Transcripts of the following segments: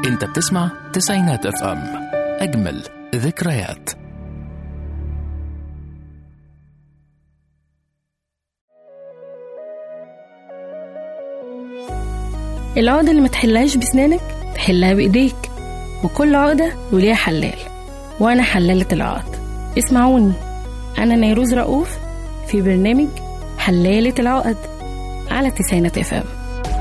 انت بتسمع تسعينات اف ام اجمل ذكريات العقدة اللي ما تحلهاش بسنانك تحلها بإيديك وكل عقدة وليها حلال وأنا حلالة العقد اسمعوني أنا نيروز رؤوف في برنامج حلالة العقد على تسعينات اف ام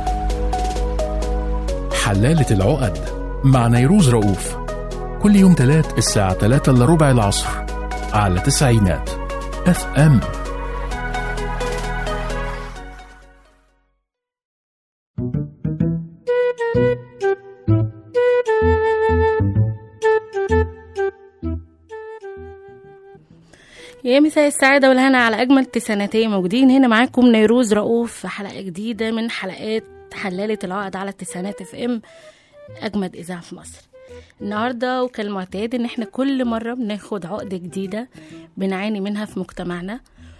حلالة العقد مع نيروز رؤوف كل يوم تلات الساعة تلاتة إلا ربع العصر على تسعينات اف ام يا مساء السعادة والهنا على أجمل تسعيناتية موجودين هنا معاكم نيروز رؤوف في حلقة جديدة من حلقات حلالة العقد على التسعينات اف ام أجمد إذاعة في مصر النهاردة وكالمعتاد إن احنا كل مرة بناخد عقدة جديدة بنعاني منها في مجتمعنا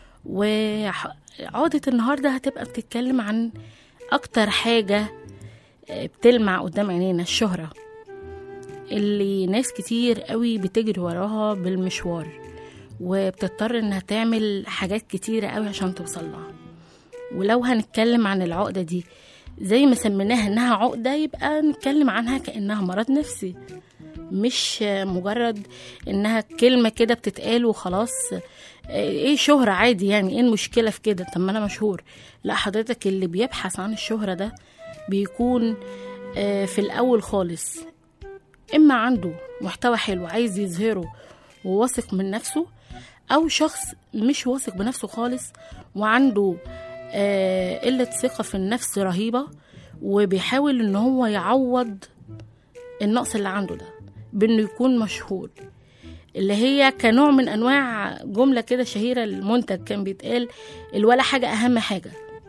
وعقدة النهاردة هتبقى بتتكلم عن أكتر حاجة بتلمع قدام عينينا الشهرة اللي ناس كتير قوي بتجري وراها بالمشوار وبتضطر انها تعمل حاجات كتيرة قوي عشان توصل لها ولو هنتكلم عن العقدة دي زي ما سميناها انها عقدة يبقى نتكلم عنها كأنها مرض نفسي مش مجرد انها كلمة كده بتتقال وخلاص ايه شهرة عادي يعني ايه المشكلة في كده طب ما انا مشهور لا حضرتك اللي بيبحث عن الشهرة ده بيكون آه، في الاول خالص اما عنده محتوى حلو عايز يظهره وواثق من نفسه او شخص مش واثق بنفسه خالص وعنده آه، قلة ثقة في النفس رهيبة وبيحاول ان هو يعوض النقص اللي عنده ده بانه يكون مشهور اللي هي كنوع من انواع جملة كده شهيرة المنتج كان بيتقال الولا حاجة اهم حاجة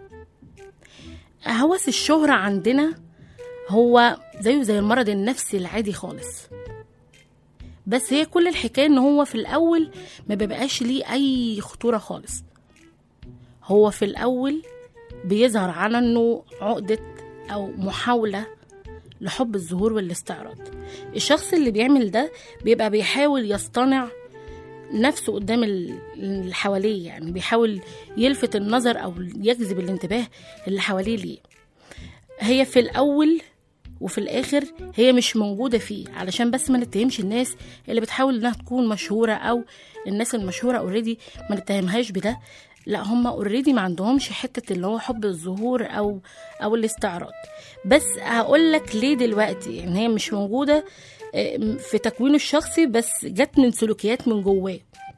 هوس الشهرة عندنا هو زيه زي المرض النفسي العادي خالص بس هي كل الحكاية ان هو في الاول ما بيبقاش ليه اي خطورة خالص هو في الاول بيظهر على انه عقدة او محاولة لحب الظهور والاستعراض الشخص اللي بيعمل ده بيبقى بيحاول يصطنع نفسه قدام ال- اللي حواليه يعني بيحاول يلفت النظر او يجذب الانتباه اللي حواليه ليه هي في الاول وفي الاخر هي مش موجوده فيه علشان بس ما نتهمش الناس اللي بتحاول انها تكون مشهوره او الناس المشهوره اوريدي ما نتهمهاش بده لا هم اوريدي ما عندهمش حته اللي هو حب الظهور او او الاستعراض بس هقول لك ليه دلوقتي يعني هي مش موجوده آه، في تكوينه الشخصي بس جت من سلوكيات من جواه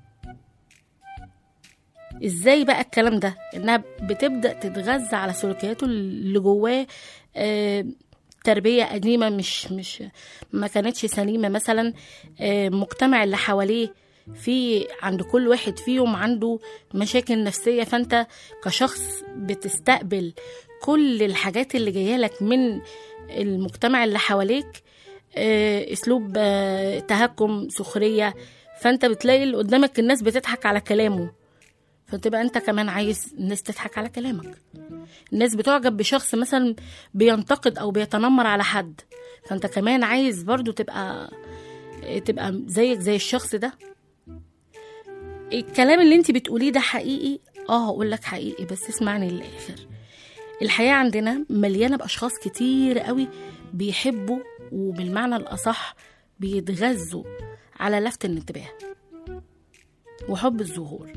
ازاي بقى الكلام ده انها بتبدا تتغذى على سلوكياته اللي جواه آه، تربيه قديمه مش مش ما كانتش سليمه مثلا آه، المجتمع اللي حواليه في عند كل واحد فيهم عنده مشاكل نفسيه فانت كشخص بتستقبل كل الحاجات اللي جايه لك من المجتمع اللي حواليك آه، اسلوب آه، تهكم سخريه فانت بتلاقي اللي قدامك الناس بتضحك على كلامه فتبقى انت كمان عايز الناس تضحك على كلامك الناس بتعجب بشخص مثلا بينتقد او بيتنمر على حد فانت كمان عايز برضو تبقى تبقى زيك زي الشخص ده الكلام اللي انت بتقوليه ده حقيقي اه هقول لك حقيقي بس اسمعني للاخر الحياة عندنا مليانة بأشخاص كتير قوي بيحبوا وبالمعنى الأصح بيتغذوا على لفت الانتباه وحب الظهور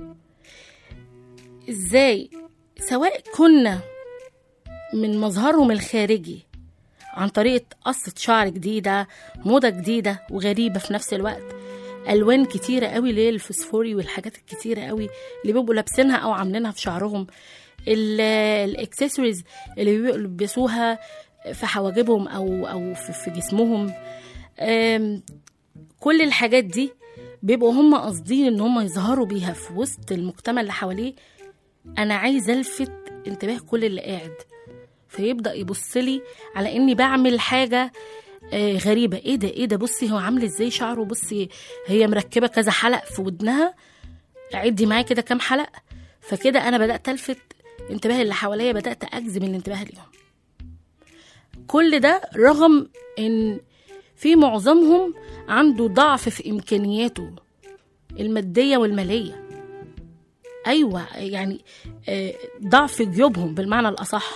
ازاي سواء كنا من مظهرهم الخارجي عن طريقة قصة شعر جديدة موضة جديدة وغريبة في نفس الوقت ألوان كتيرة قوي اللي هي الفسفوري والحاجات الكتيرة قوي اللي بيبقوا لابسينها أو عاملينها في شعرهم الاكسسوارز اللي بيلبسوها في حواجبهم أو أو في في جسمهم آم، كل الحاجات دي بيبقوا هم قاصدين ان هم يظهروا بيها في وسط المجتمع اللي حواليه انا عايز الفت انتباه كل اللي قاعد فيبدا يبص لي على اني بعمل حاجه آه، غريبه ايه ده ايه ده بصي هو عامل ازاي شعره بصي هي مركبه كذا حلق في ودنها عدي معايا كده كام حلق فكده انا بدات الفت انتباه اللي حواليا بدات اجذب الانتباه ليهم كل ده رغم ان في معظمهم عنده ضعف في امكانياته الماديه والماليه ايوه يعني آه، ضعف جيوبهم بالمعنى الاصح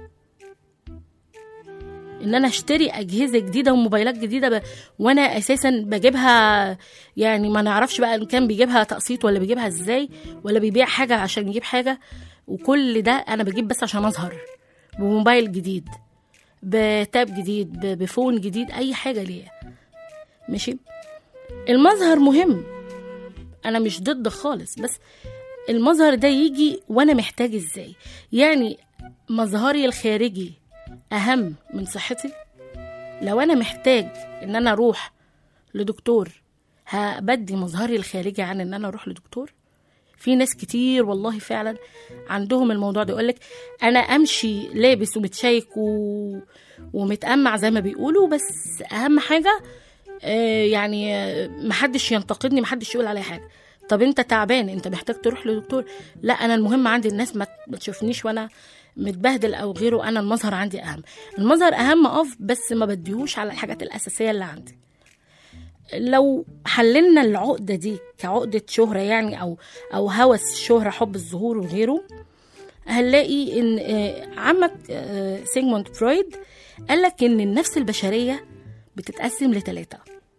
ان انا اشتري اجهزه جديده وموبايلات جديده ب... وانا اساسا بجيبها يعني ما نعرفش بقى ان كان بيجيبها تقسيط ولا بيجيبها ازاي ولا بيبيع حاجه عشان يجيب حاجه وكل ده انا بجيب بس عشان اظهر بموبايل جديد بتاب جديد ب- بفون جديد اي حاجه ليا ماشي المظهر مهم انا مش ضد خالص بس المظهر ده يجي وانا محتاج ازاي يعني مظهري الخارجي اهم من صحتي لو انا محتاج ان انا اروح لدكتور هبدي مظهري الخارجي عن ان انا اروح لدكتور في ناس كتير والله فعلا عندهم الموضوع ده يقولك انا امشي لابس ومتشيك و... ومتأمع زي ما بيقولوا بس اهم حاجه آه، يعني آه، محدش ينتقدني محدش يقول عليا حاجه طب انت تعبان انت محتاج تروح لدكتور لا انا المهم عندي الناس ما ما تشوفنيش وانا متبهدل او غيره انا المظهر عندي اهم المظهر اهم اه بس ما بديهوش على الحاجات الاساسيه اللي عندي لو حللنا العقده دي كعقده شهره يعني او او هوس الشهره حب الظهور وغيره هنلاقي ان آه، عمك آه، سيجموند فرويد قال لك ان النفس البشريه بتتقسم لثلاثه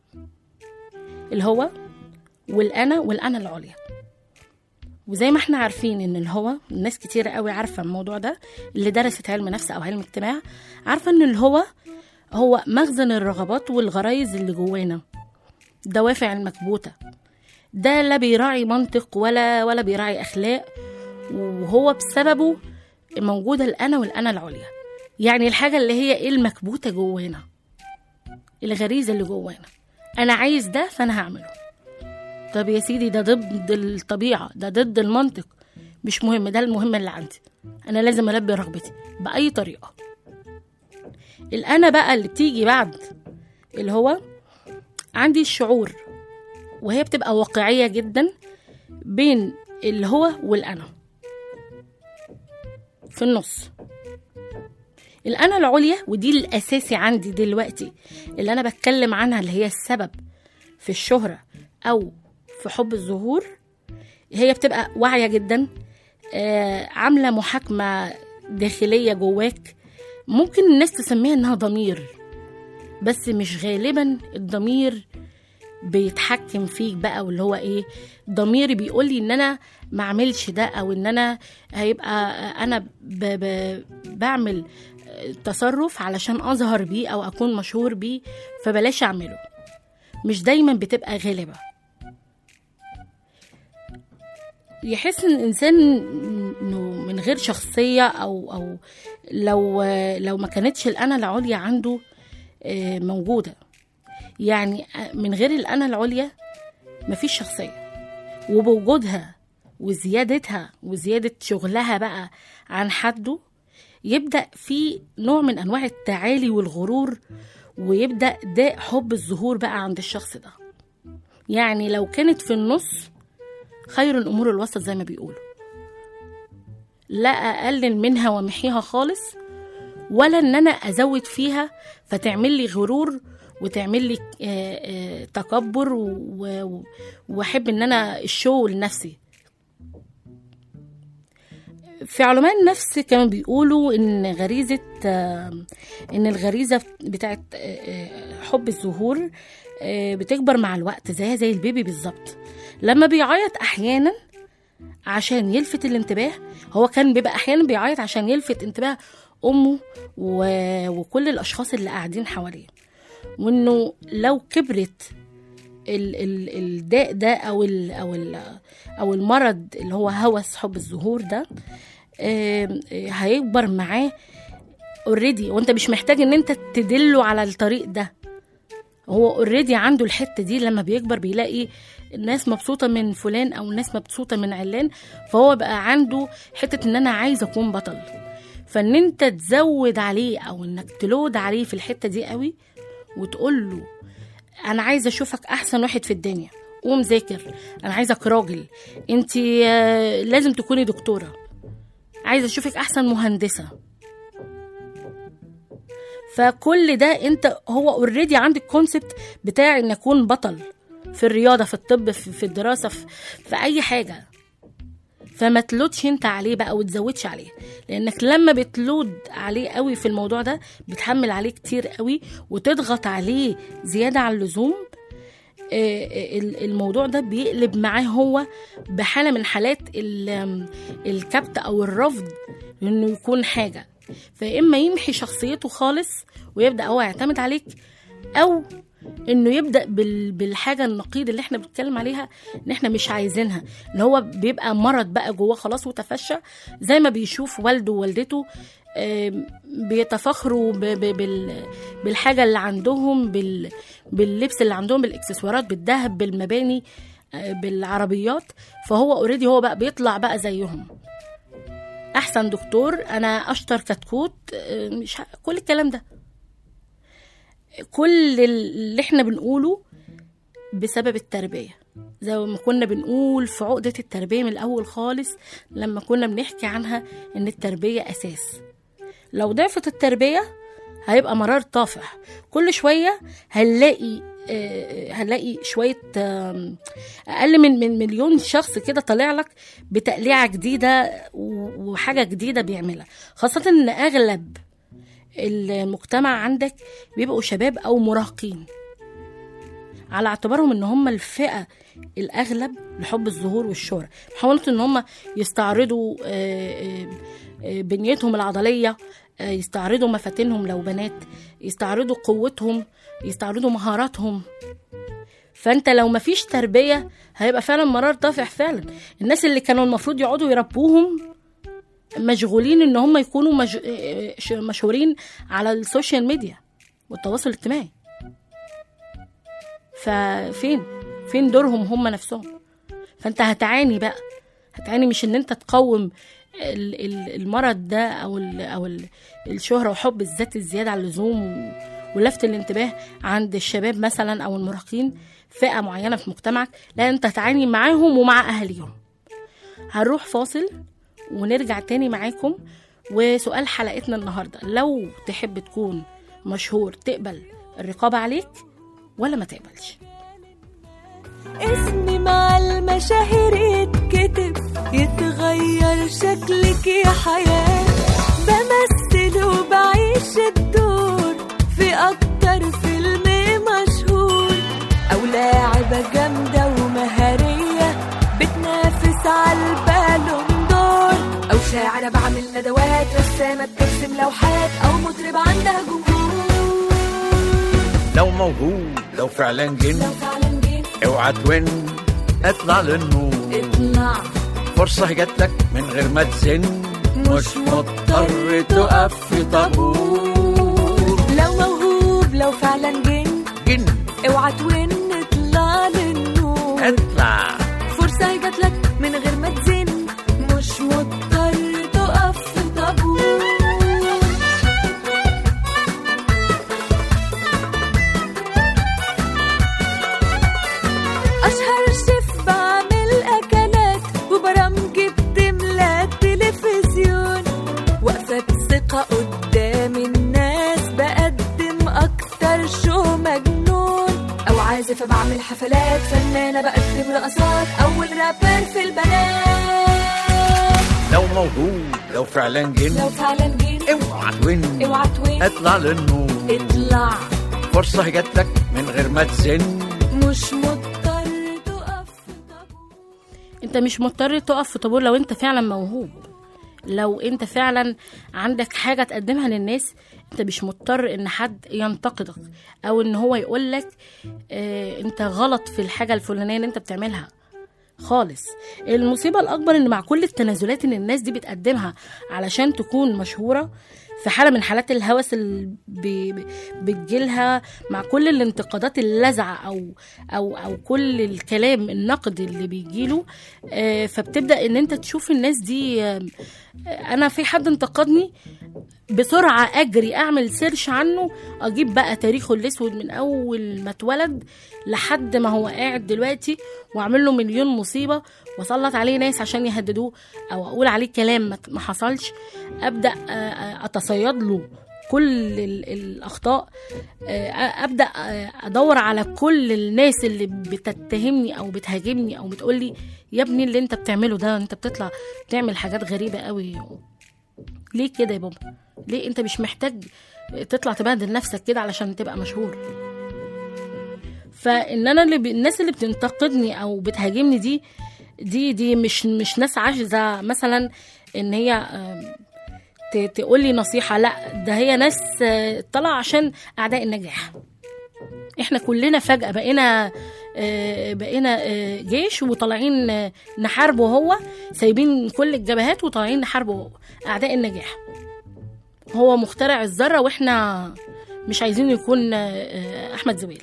الهو والانا والانا العليا وزي ما احنا عارفين ان الهوى الناس كتير قوي عارفه الموضوع ده اللي درست علم نفس او علم اجتماع عارفه ان الهوى هو مخزن الرغبات والغرايز اللي جوانا الدوافع المكبوته ده لا بيراعي منطق ولا ولا بيراعي اخلاق وهو بسببه موجوده الانا والانا العليا يعني الحاجه اللي هي ايه المكبوته جوانا الغريزه اللي جوانا انا عايز ده فانا هعمله طب يا سيدي ده ضد الطبيعة ده ضد المنطق مش مهم ده المهم اللي عندي أنا لازم ألبي رغبتي بأي طريقة الأنا بقى اللي بتيجي بعد اللي هو عندي الشعور وهي بتبقى واقعية جدا بين اللي هو والأنا في النص الأنا العليا ودي الأساسي عندي دلوقتي اللي أنا بتكلم عنها اللي هي السبب في الشهرة أو في حب الظهور هي بتبقى واعية جدا آه، عاملة محاكمة داخلية جواك ممكن الناس تسميها انها ضمير بس مش غالبا الضمير بيتحكم فيك بقى واللي هو ايه ضميري بيقول لي ان انا ما اعملش ده او ان انا هيبقى انا ب ب بعمل تصرف علشان اظهر بيه او اكون مشهور بيه فبلاش اعمله مش دايما بتبقى غالبه يحس ان الانسان انه من غير شخصيه او او لو لو ما كانتش الانا العليا عنده آه، موجوده يعني من غير الانا العليا مفيش شخصيه وبوجودها وزيادتها وزياده شغلها بقى عن حده يبدا في نوع من انواع التعالي والغرور ويبدا داء حب الظهور بقى عند الشخص ده يعني لو كانت في النص خير الامور الوسط زي ما بيقولوا لا اقلل منها وامحيها خالص ولا ان انا ازود فيها فتعمل لي غرور وتعمل لي آه، آه، تكبر و- و- واحب ان انا الشو لنفسي في علماء النفس كانوا بيقولوا ان غريزه آه، ان الغريزه بتاعت آه، آه، حب الظهور آه، بتكبر مع الوقت زيها زي البيبي بالظبط لما بيعيط احيانا عشان يلفت الانتباه هو كان بيبقى احيانا بيعيط عشان يلفت انتباه امه و... وكل الاشخاص اللي قاعدين حواليه وانه لو كبرت ال... ال... الداء ده او ال... او ال... او المرض اللي هو هوس حب الظهور ده آم، آه، هيكبر معاه اوريدي وانت مش محتاج ان انت تدله على الطريق ده هو اوريدي عنده الحته دي لما بيكبر بيلاقي الناس مبسوطه من فلان او الناس مبسوطه من علان فهو بقى عنده حته ان انا عايز اكون بطل فان انت تزود عليه او انك تلود عليه في الحته دي قوي وتقول له انا عايزه اشوفك احسن واحد في الدنيا قوم ذاكر انا عايزك راجل انت لازم تكوني دكتوره عايزه اشوفك احسن مهندسه فكل ده انت هو اوريدي عندك كونسبت بتاع ان اكون بطل في الرياضه في الطب في, في الدراسه في, في اي حاجه فما تلودش انت عليه بقى وتزودش عليه لانك لما بتلود عليه قوي في الموضوع ده بتحمل عليه كتير قوي وتضغط عليه زياده عن اللزوم آه، ال- الموضوع ده بيقلب معاه هو بحاله من حالات ال- الكبت او الرفض انه يكون حاجه فاما يمحي شخصيته خالص ويبدا هو يعتمد عليك او انه يبدا بال- بالحاجه النقيض اللي احنا بنتكلم عليها ان احنا مش عايزينها ان هو بيبقى مرض بقى جواه خلاص وتفشى زي ما بيشوف والده ووالدته آم، بيتفاخروا ب- ب- بال- بالحاجه اللي عندهم بال- باللبس اللي عندهم بالاكسسوارات بالذهب بالمباني آه، بالعربيات فهو اوريدي هو بقى بيطلع بقى زيهم احسن دكتور انا اشطر كتكوت آه، مش ه- كل الكلام ده كل اللي احنا بنقوله بسبب التربيه زي ما كنا بنقول في عقدة التربية من الأول خالص لما كنا بنحكي عنها إن التربية أساس لو ضعفت التربية هيبقى مرار طافح كل شوية هنلاقي آه، هنلاقي شوية آم، أقل من من مليون شخص كده طالع لك بتقليعة جديدة و- وحاجة جديدة بيعملها خاصة إن أغلب المجتمع عندك بيبقوا شباب أو مراهقين على اعتبارهم ان هم الفئه الاغلب لحب الظهور والشهره محاوله ان هم يستعرضوا آه، آه، آه، بنيتهم العضليه آه، يستعرضوا مفاتنهم لو بنات يستعرضوا قوتهم يستعرضوا مهاراتهم فانت لو مفيش تربيه هيبقى فعلا مرار طافح فعلا الناس اللي كانوا المفروض يقعدوا يربوهم مشغولين ان هم يكونوا مج... آه، ش- مشهورين على السوشيال ميديا والتواصل الاجتماعي ففين فين دورهم هم نفسهم فانت هتعاني بقى هتعاني مش ان انت تقوم ال- ال- المرض ده او ال او ال الشهره وحب الذات الزياده عن اللزوم و- ولفت الانتباه عند الشباب مثلا او المراهقين فئه معينه في مجتمعك لا انت هتعاني معاهم ومع اهاليهم هنروح فاصل ونرجع تاني معاكم وسؤال حلقتنا النهارده لو تحب تكون مشهور تقبل الرقابه عليك ولا ما تقبلش اسمي مع المشاهير يتكتب يتغير شكلك يا حياة بمثل وبعيش الدور في أكتر فيلم مشهور أو لاعبة جامدة ومهارية بتنافس على البالون دور أو شاعرة بعمل ندوات رسامة بترسم لوحات أو مطربة عندها جمهور لو موهوب لو فعلا جن لو فعلا جيت اوعى توين اطلع للنور اطلع فرصة جات لك من غير ما تزن مش مضطر تقف في طابور لو موهوب لو فعلا جن جن اوعى توين اطلع للنور اطلع فرصة جات لك من غير ما تزن مش مضطر تقف في طابور أشهر شيف بعمل أكلات وبرامجي بتملى التلفزيون وقفة ثقة قدام الناس بقدم أكتر شو مجنون أو عازفة بعمل حفلات فنانة بقدم رقصات أول رابر في البنات لو موهوب لو فعلا جن لو فعلا جيت اوعى توين اوعى توين اطلع للنور اطلع فرصة جات لك من غير ما تزن مش مضطر تقف في طابور انت مش مضطر تقف في طابور لو انت فعلا موهوب لو انت فعلا عندك حاجه تقدمها للناس انت مش مضطر ان حد ينتقدك او ان هو يقولك اه انت غلط في الحاجه الفلانيه اللي انت بتعملها خالص المصيبه الاكبر ان مع كل التنازلات اللي الناس دي بتقدمها علشان تكون مشهوره في حاله من حالات الهوس اللي بي- بي- بتجيلها مع كل الانتقادات اللاذعه او او او كل الكلام النقد اللي بيجيله آه، فبتبدا ان انت تشوف الناس دي آه، انا في حد انتقدني بسرعة أجري أعمل سيرش عنه أجيب بقى تاريخه الأسود من أول ما اتولد لحد ما هو قاعد دلوقتي وأعمل له مليون مصيبة وأسلط عليه ناس عشان يهددوه أو أقول عليه كلام ما- ما حصلش أبدأ آه، آه، أتصيد له كل ال- الاخطاء آه، ابدا آه، ادور على كل الناس اللي بتتهمني او بتهاجمني او بتقولي يا ابني اللي انت بتعمله ده انت بتطلع تعمل حاجات غريبه قوي ليه كده يا بابا ليه انت مش محتاج تطلع تبهدل نفسك كده علشان تبقى مشهور فان انا اللي ب... الناس اللي بتنتقدني او بتهاجمني دي دي دي مش مش ناس عاجزه مثلا ان هي آم، ت- تقول لي نصيحه لا ده هي ناس آه، طالعه عشان اعداء النجاح احنا كلنا فجاه بقينا آه، بقينا آه، جيش وطالعين آه، نحاربه هو سايبين كل الجبهات وطالعين نحاربه هو اعداء النجاح هو مخترع الذره واحنا مش عايزين يكون آه، آه، احمد زويل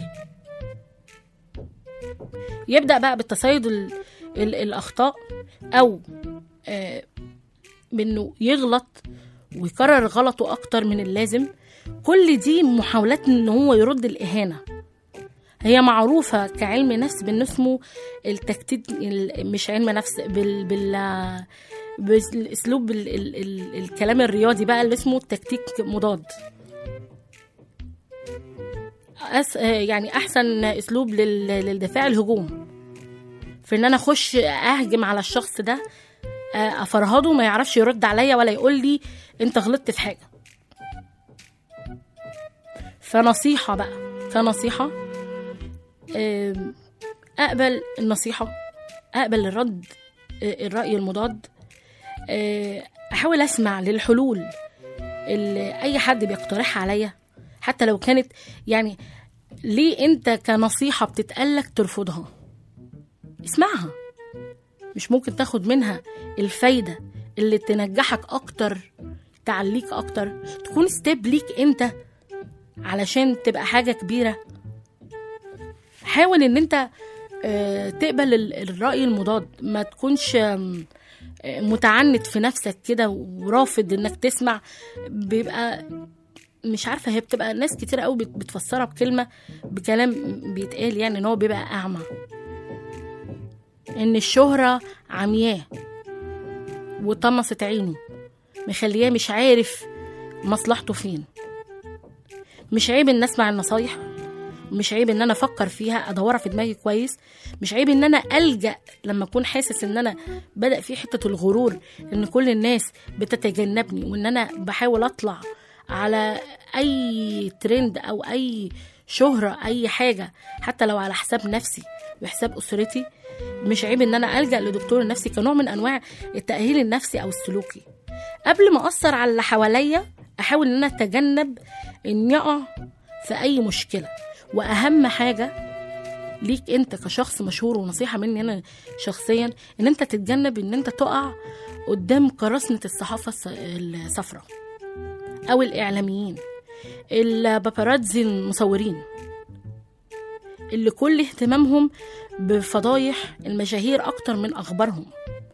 يبدا بقى بالتصيد ال- ال- الاخطاء او آه، بانه يغلط ويكرر غلطه اكتر من اللازم كل دي محاولات ان هو يرد الاهانه هي معروفة كعلم نفس بأنه اسمه التكتيك ال- مش علم نفس بال بال بالاسلوب ال ال ال الكلام الرياضي بقى اللي اسمه التكتيك مضاد أس يعني احسن اسلوب لل للدفاع الهجوم في ان انا اخش اهجم على الشخص ده آه، افرهده ما يعرفش يرد عليا ولا يقول لي انت غلطت في حاجه فنصيحه بقى فنصيحه آم، اقبل النصيحه اقبل الرد آه، الراي المضاد آه، احاول اسمع للحلول اللي اي حد بيقترحها عليا حتى لو كانت يعني ليه انت كنصيحه بتتقالك ترفضها اسمعها مش ممكن تاخد منها الفايده اللي تنجحك اكتر تعليك اكتر تكون ستيب ليك انت علشان تبقى حاجه كبيره حاول ان انت آه، تقبل ال- الراي المضاد ما تكونش آم، آه، متعنت في نفسك كده ورافض انك تسمع بيبقى مش عارفه هي بتبقى ناس كتير قوي بت- بتفسرها بكلمه بكلام بيتقال يعني ان هو بيبقى اعمى ان الشهره عمياه وطمست عينه مخلياه مش عارف مصلحته فين مش عيب ان اسمع النصايح مش عيب ان انا افكر فيها ادورها في دماغي كويس مش عيب ان انا الجا لما اكون حاسس ان انا بدا في حته الغرور ان كل الناس بتتجنبني وان انا بحاول اطلع على اي ترند او اي شهره اي حاجه حتى لو على حساب نفسي وحساب اسرتي مش عيب ان انا الجا لدكتور نفسي كنوع من انواع التاهيل النفسي او السلوكي قبل ما اثر على اللي حواليا احاول ان انا اتجنب اني اقع في اي مشكله واهم حاجه ليك انت كشخص مشهور ونصيحه مني انا شخصيا ان انت تتجنب ان انت تقع قدام قراصنه الصحافه الص- الصفراء او الاعلاميين الباباراتزي المصورين اللي كل اهتمامهم بفضايح المشاهير اكتر من اخبارهم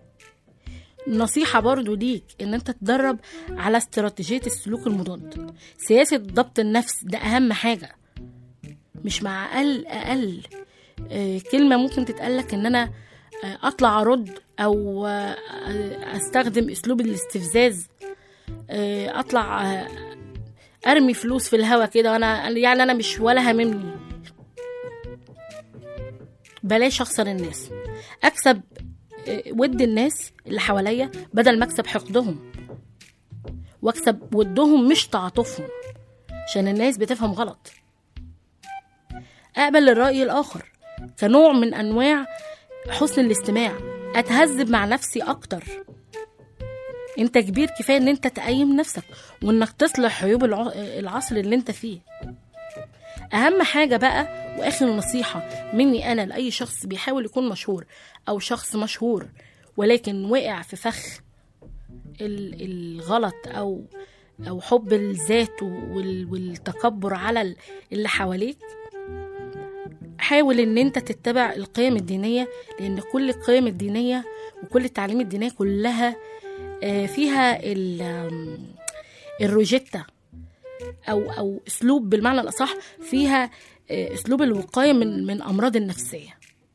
نصيحة برضو ليك ان انت تدرب على استراتيجية السلوك المضاد سياسة ضبط النفس ده اهم حاجة مش مع اقل اقل آه، كلمة ممكن تتقالك ان انا آه، اطلع ارد او آه، استخدم اسلوب الاستفزاز آه، اطلع آه، ارمي فلوس في الهوا كده وانا يعني انا مش ولا هاممني بلاش اخسر الناس اكسب آه، ود الناس اللي حواليا بدل ما اكسب حقدهم واكسب ودهم مش تعاطفهم عشان الناس بتفهم غلط اقبل الراي الاخر كنوع من انواع حسن الاستماع اتهذب مع نفسي اكتر انت كبير كفايه ان انت تقيم نفسك وانك تصلح عيوب الع- العصر اللي انت فيه اهم حاجه بقى واخر نصيحه مني انا لاي شخص بيحاول يكون مشهور او شخص مشهور ولكن وقع في فخ ال- الغلط او او حب الذات وال- والتكبر على ال- اللي حواليك حاول ان انت تتبع القيم الدينيه لان كل القيم الدينيه وكل التعليم الدينيه كلها آه، فيها ال- آم، الروجيتا او او اسلوب بالمعنى الاصح فيها آه، اسلوب الوقايه من من امراض النفسيه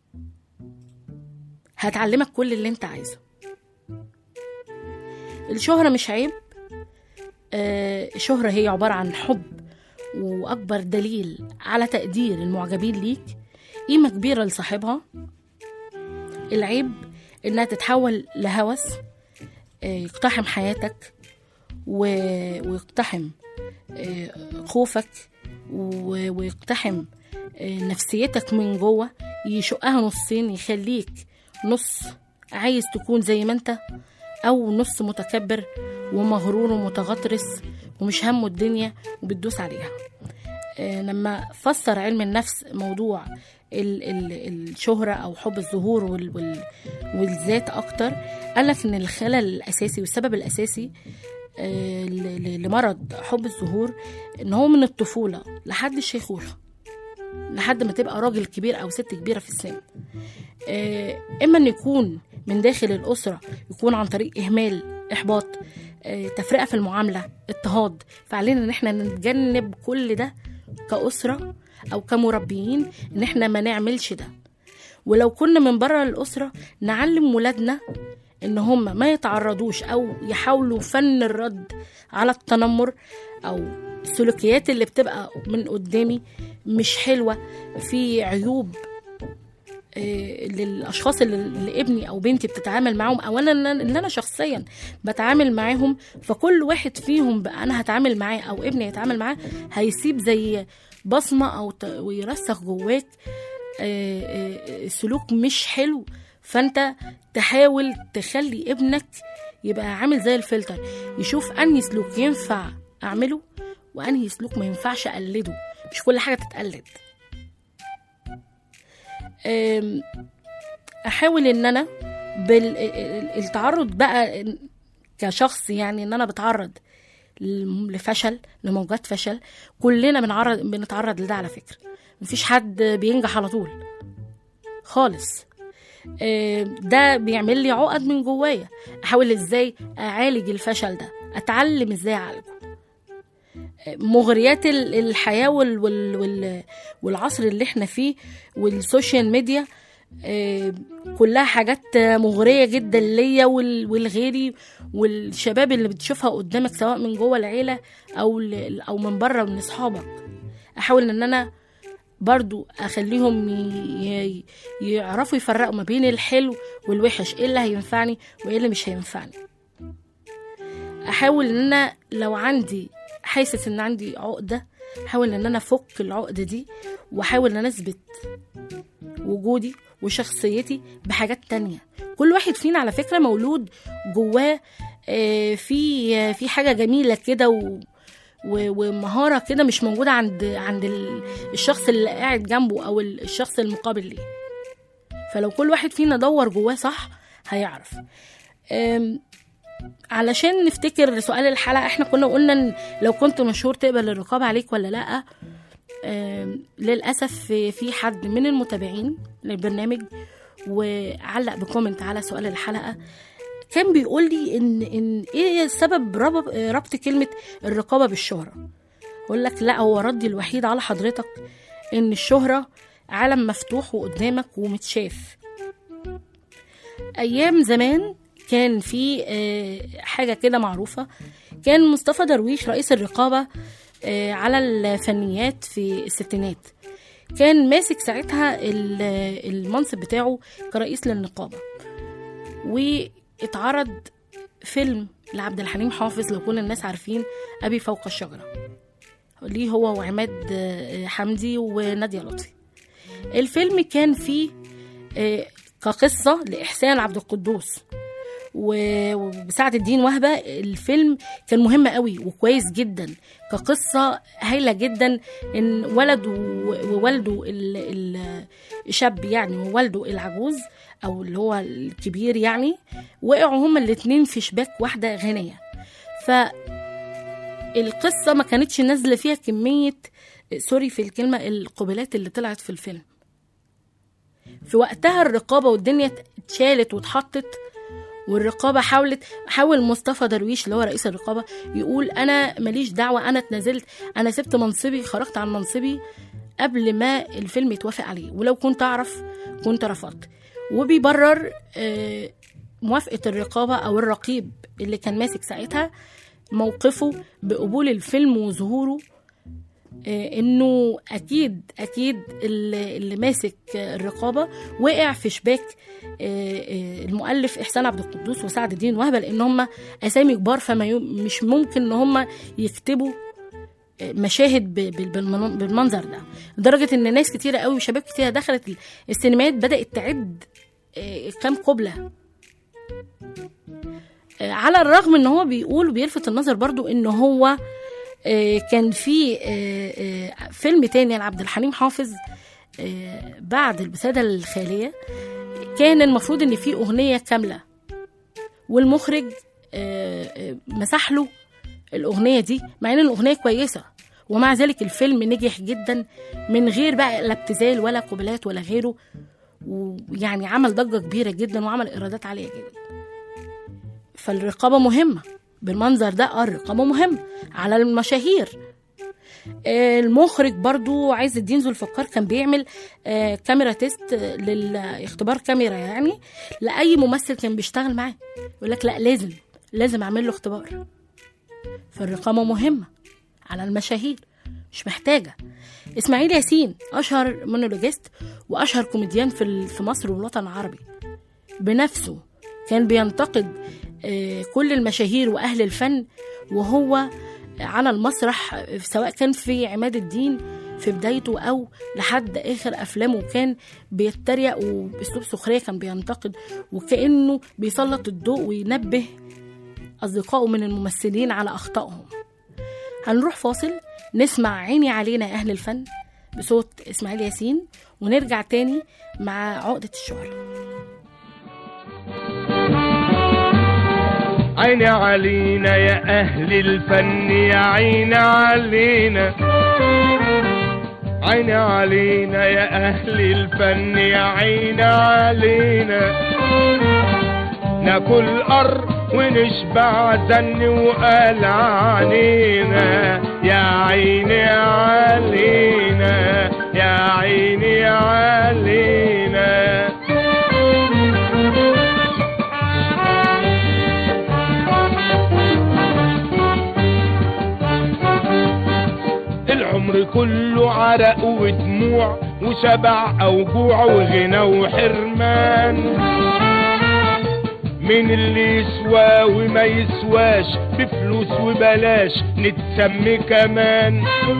هتعلمك كل اللي انت عايزه الشهرة مش عيب آه، الشهرة هي عبارة عن حب وأكبر دليل على تقدير المعجبين ليك قيمة كبيرة لصاحبها العيب إنها تتحول لهوس آه، يقتحم حياتك و- ويقتحم آه، خوفك و- ويقتحم آه، نفسيتك من جوه يشقها نصين يخليك نص عايز تكون زي ما انت او نص متكبر ومغرور ومتغطرس ومش همه الدنيا وبتدوس عليها آه، لما فسر علم النفس موضوع ال ال الشهرة أو حب الظهور وال وال والذات أكتر قالك إن الخلل الأساسي والسبب الأساسي آه، ل- ل- لمرض حب الظهور إن هو من الطفولة لحد الشيخوخة لحد ما تبقى راجل كبير أو ست كبيرة في السن آه، إما إن يكون من داخل الأسرة يكون عن طريق إهمال إحباط آه، تفرقة في المعاملة اضطهاد فعلينا إن إحنا نتجنب كل ده كأسرة أو كمربيين إن إحنا ما نعملش ده ولو كنا من بره الأسرة نعلم ولادنا إن هم ما يتعرضوش أو يحاولوا فن الرد على التنمر أو السلوكيات اللي بتبقى من قدامي مش حلوة في عيوب آه، للاشخاص اللي اللي ابني او بنتي بتتعامل معاهم او انا اللي اللي انا شخصيا بتعامل معاهم فكل واحد فيهم بقى انا هتعامل معاه او ابني يتعامل معاه هيسيب زي بصمه او ت- ويرسخ جواك آه، آه، سلوك مش حلو فانت تحاول تخلي ابنك يبقى عامل زي الفلتر يشوف انهي سلوك ينفع اعمله وانهي سلوك ما ينفعش اقلده مش كل حاجه تتقلد أم، احاول ان انا بالتعرض بقى كشخص يعني ان انا بتعرض ل- لفشل لموجات فشل كلنا بنعرض بنتعرض لده على فكره مفيش حد بينجح على طول خالص أم، ده بيعمل لي عقد من جوايا احاول ازاي اعالج الفشل ده اتعلم ازاي اعالجه مغريات ال- الحياة وال وال وال والعصر اللي احنا فيه والسوشيال ميديا آه، كلها حاجات مغرية جدا ليا وال- والغيري والشباب اللي بتشوفها قدامك سواء من جوه العيلة أو ل- أو من بره من أصحابك أحاول إن أنا برضو أخليهم ي- ي- يعرفوا يفرقوا ما بين الحلو والوحش إيه اللي هينفعني وإيه اللي مش هينفعني احاول ان انا لو عندي حاسس ان عندي عقده احاول ان انا افك العقده دي واحاول ان انا اثبت وجودي وشخصيتي بحاجات تانية كل واحد فينا على فكره مولود جواه آه، في آه، في حاجه جميله كده و و- ومهاره كده مش موجوده عند عند ال- الشخص اللي قاعد جنبه او ال- الشخص المقابل ليه فلو كل واحد فينا دور جواه صح هيعرف أم، علشان نفتكر سؤال الحلقة احنا كنا قلنا ان لو كنت مشهور تقبل الرقابة عليك ولا لا آم، للأسف في- في حد من المتابعين للبرنامج وعلق بكومنت على سؤال الحلقة كان بيقول لي ان ان ايه سبب ربط, ربط كلمة الرقابة بالشهرة اقول لك لا هو ردي الوحيد على حضرتك ان الشهرة عالم مفتوح وقدامك ومتشاف ايام زمان كان في آه، حاجه كده معروفه كان مصطفى درويش رئيس الرقابه آه، على الفنيات في الستينات كان ماسك ساعتها ال- المنصب بتاعه كرئيس للنقابه واتعرض فيلم لعبد الحليم حافظ لو كل الناس عارفين ابي فوق الشجره ليه هو وعماد آه، حمدي وناديه لطفي الفيلم كان فيه آه، كقصه لاحسان عبد القدوس و- وبسعد الدين وهبه الفيلم كان مهم قوي وكويس جدا كقصه هايله جدا ان ولد و- ووالده ال- ال- الشاب يعني ووالده العجوز او اللي هو الكبير يعني وقعوا هما الاتنين في شباك واحده غنيه فالقصه ما كانتش نازله فيها كميه سوري في الكلمه القبلات اللي طلعت في الفيلم في وقتها الرقابه والدنيا اتشالت واتحطت والرقابه حاولت حاول مصطفى درويش اللي هو رئيس الرقابه يقول انا ماليش دعوه انا اتنازلت انا سبت منصبي خرجت عن منصبي قبل ما الفيلم يتوافق عليه ولو كنت اعرف كنت رفضت وبيبرر آه، موافقه الرقابه او الرقيب اللي كان ماسك ساعتها موقفه بقبول الفيلم وظهوره آه، انه اكيد اكيد اللي اللي ماسك آه، الرقابه وقع في شباك آه، آه، المؤلف احسان عبد القدوس وسعد الدين وهبه لان هم اسامي كبار فما يم- مش ممكن ان هم يكتبوا آه، مشاهد ب- ب- بالمن- بالمنظر ده لدرجه ان ناس كتيره قوي وشباب كتيره دخلت ال- السينمات بدات تعد آه، كام قبله آه، على الرغم ان هو بيقول وبيلفت النظر برضو ان هو آه، كان في آه، آه، فيلم تاني لعبد الحليم حافظ آه، بعد البسادة الخالية كان المفروض ان في اغنية كاملة والمخرج آه، آه، مسح له الاغنية دي مع ان الاغنية كويسة ومع ذلك الفيلم نجح جدا من غير بقى لا ابتذال ولا قبلات ولا غيره ويعني عمل ضجة كبيرة جدا وعمل ايرادات عالية جدا فالرقابة مهمة بالمنظر ده اه الرقابة مهمة على المشاهير آه، المخرج برضو عايز الدين ذو الفقار كان بيعمل آه، كاميرا تيست آه، للاختبار كاميرا يعني لأي ممثل كان بيشتغل معاه يقول لك لا لازم لازم أعمل له اختبار فالرقابة مهمة على المشاهير مش محتاجة إسماعيل ياسين أشهر مونولوجيست وأشهر كوميديان في ال- في مصر والوطن العربي بنفسه كان بينتقد آه، كل المشاهير وأهل الفن وهو على المسرح آه، سواء كان في عماد الدين في بدايته أو لحد آخر أفلامه كان بيتريق وبأسلوب سخرية كان بينتقد وكأنه بيسلط الضوء وينبه أصدقائه من الممثلين على أخطائهم هنروح فاصل نسمع عيني علينا يا أهل الفن بصوت إسماعيل ياسين ونرجع تاني مع عقدة الشهرة عيني علينا يا أهل الفن يا عيني علينا عيني علينا يا أهل الفن يا عيني علينا ناكل قر ونشبع زن وقال علينا يا عيني علينا يا عيني علينا العمر كله عرق ودموع وشبع او جوع وغنى وحرمان من اللي يسوى وما يسواش بفلوس وبلاش نتسمي كمان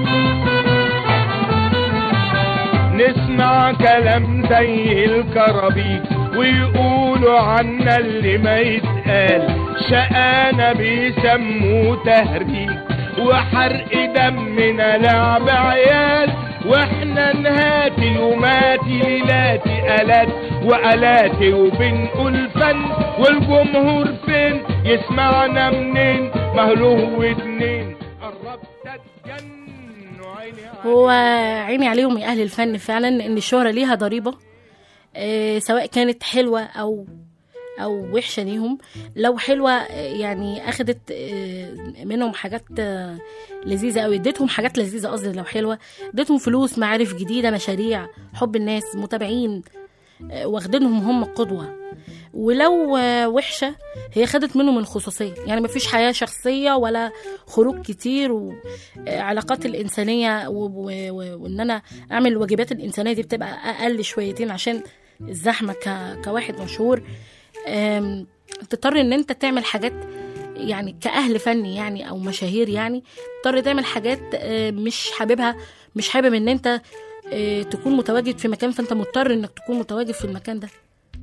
نسمع كلام زي الكرابيك ويقولوا عنا اللي ما يتقال شقانا بيسموه تهريج وحرق دمنا لعب عيال واحنا نهاتي وماتي ليلاتي الات والاتي وبنقول فن والجمهور فين يسمعنا منين مهله ودنين قربت اتجن وعيني هو عيني عليهم يا أهل الفن فعلا إن الشهرة ليها ضريبة آه، سواء كانت حلوة أو أو وحشة ليهم لو حلوة آه، يعني أخدت آه، منهم حاجات آه، لذيذة أوي اديتهم حاجات لذيذة قصدي لو حلوة اديتهم فلوس معارف جديدة مشاريع حب الناس متابعين آه، واخدينهم هم قدوة ولو آه، وحشة هي خدت منهم الخصوصية يعني مفيش حياة شخصية ولا خروج كتير وعلاقات الإنسانية و- و- و- وإن أنا أعمل الواجبات الإنسانية دي بتبقى أقل شويتين عشان الزحمة ك- كواحد مشهور آم، تضطر إن أنت تعمل حاجات يعني كأهل فني يعني أو مشاهير يعني تضطر تعمل حاجات آه، مش حاببها مش حابب إن أنت آه، تكون متواجد في مكان فأنت مضطر إنك تكون متواجد في المكان ده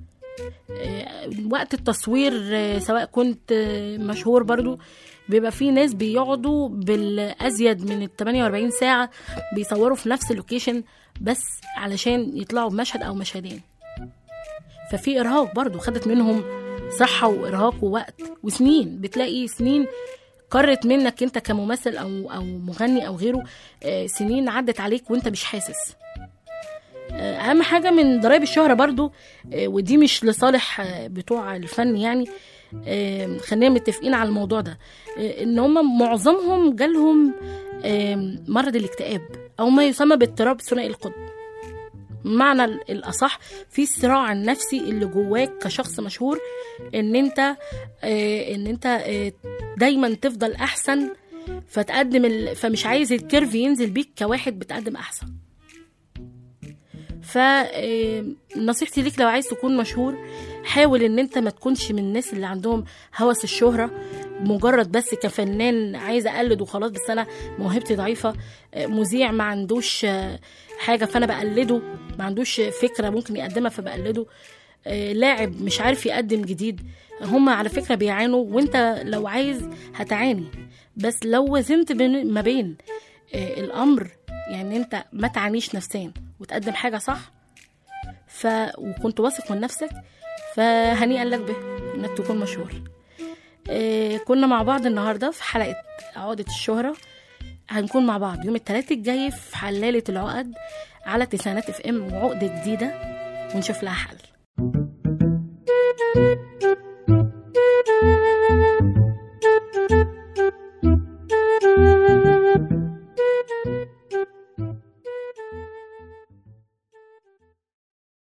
آه، وقت التصوير آه، سواء كنت آه، مشهور برضو بيبقى في ناس بيقعدوا بالازيد من ال 48 ساعه بيصوروا في نفس اللوكيشن بس علشان يطلعوا بمشهد او مشهدين ففي ارهاق برضو خدت منهم صحه وارهاق ووقت وسنين بتلاقي سنين قرت منك انت كممثل او او مغني او غيره آه، سنين عدت عليك وانت مش حاسس آه، اهم حاجه من ضرائب الشهره برضو آه، ودي مش لصالح آه، بتوع الفن يعني آه، خلينا متفقين على الموضوع ده آه، ان هم معظمهم جالهم آه، مرض الاكتئاب او ما يسمى باضطراب ثنائي القطب معنى ال- الاصح في الصراع النفسي اللي جواك كشخص مشهور ان انت آه ان انت آه دايما تفضل احسن فتقدم ال... فمش عايز الكيرف ينزل بيك كواحد بتقدم احسن فنصيحتي ليك لو عايز تكون مشهور حاول ان انت ما تكونش من الناس اللي عندهم هوس الشهرة مجرد بس كفنان عايز اقلد وخلاص بس انا موهبتي ضعيفة آه، مذيع ما عندوش آه، حاجة فانا بقلده ما عندوش فكرة ممكن يقدمها فبقلده آه، لاعب مش عارف يقدم جديد هم على فكرة بيعانوا وانت لو عايز هتعاني بس لو وزنت بين ما بين آه، الامر يعني انت ما تعانيش نفسيا وتقدم حاجه صح ف وكنت واثق من نفسك فهنيئا لك به انك تكون مشهور آه، كنا مع بعض النهارده في حلقه عقده الشهره هنكون مع بعض يوم الثلاث الجاي في حلاله العقد على تسعينات اف ام وعقده جديده ونشوف لها حل